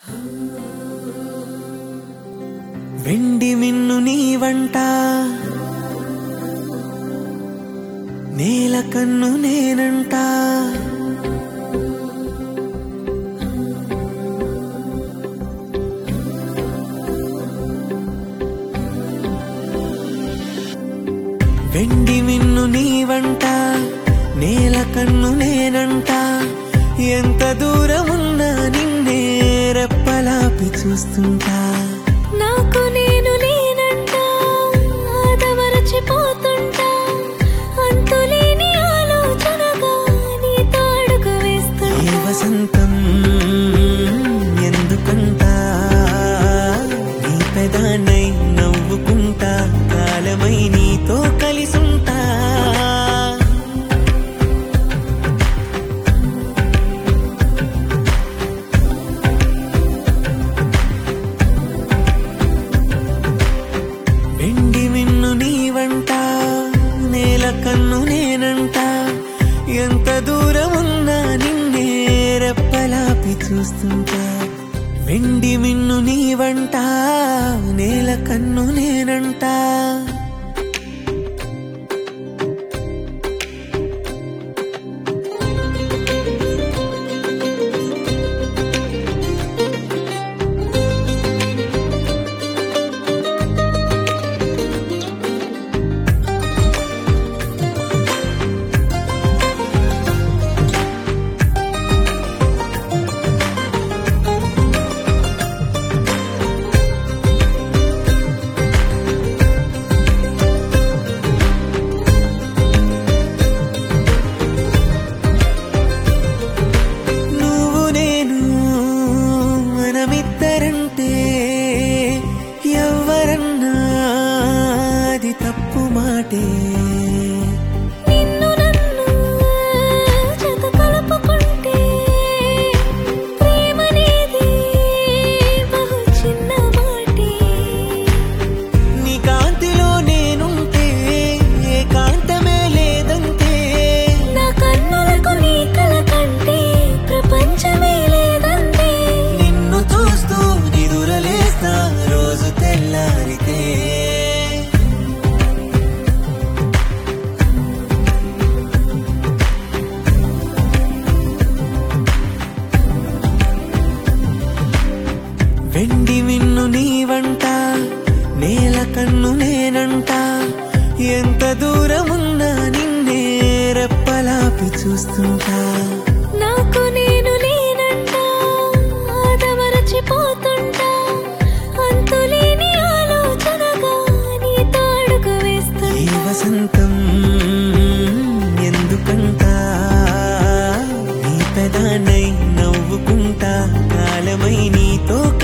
వెండి మిన్ను నీవంట నేల కన్ను నేనంట వెండి మిన్ను నీవంట నేల కన్ను నేనంట ఎంత దూరమున్నా నిన్నే రెప్పలాపి చూస్తుంటా నాకు నేను లేనంట ఆదమరచిపోతుంటా అంతులేని ఆలోచనగా నీ తాడుకు ఈ వేస్తుంటా వసంతం ఎందుకంట నీ పెదానై నవ్వుకుంటా కాలమై నీతో కలిసుంటా వెండి మిన్ను నీవంట నేల కన్ను నేనంట ఎంత దూరం ఉన్నా నిన్నే రెప్పలాపి చూస్తుంటా వెండి మిన్ను నీవంట నేల కన్ను నేనంట నువ్వు నేను మనమిద్దరంటే ఎవరన్నా అది తప్పు మాటే నిన్ను నన్ను జత కలుపుకుంటే ప్రేమనేది బహు చిన్న మాటే నీ కాంతిలో నేనుంటే ఏకాంతమే లేదంటే నా కన్నులకు నీ కల కంటే ప్రపంచమే లేదంటే నిన్ను చూస్తూ నిదురలేస్తా రోజు తెల్లారితే వెండి మిన్ను నీవంట నేల కన్ను నేనంట ఎంత దూరమున్నా నిన్నే రెప్పలాపి చూస్తుంటా నాకు నేను లేనంట ఆదమరచిపోతుంటా అంతులేని ఆలోచనగా నీ తాడుకు ఈ వేస్తుంటా వసంతం ఎందుకంట నీ పెదానై నవ్వుకుంటా కాలమై నీతో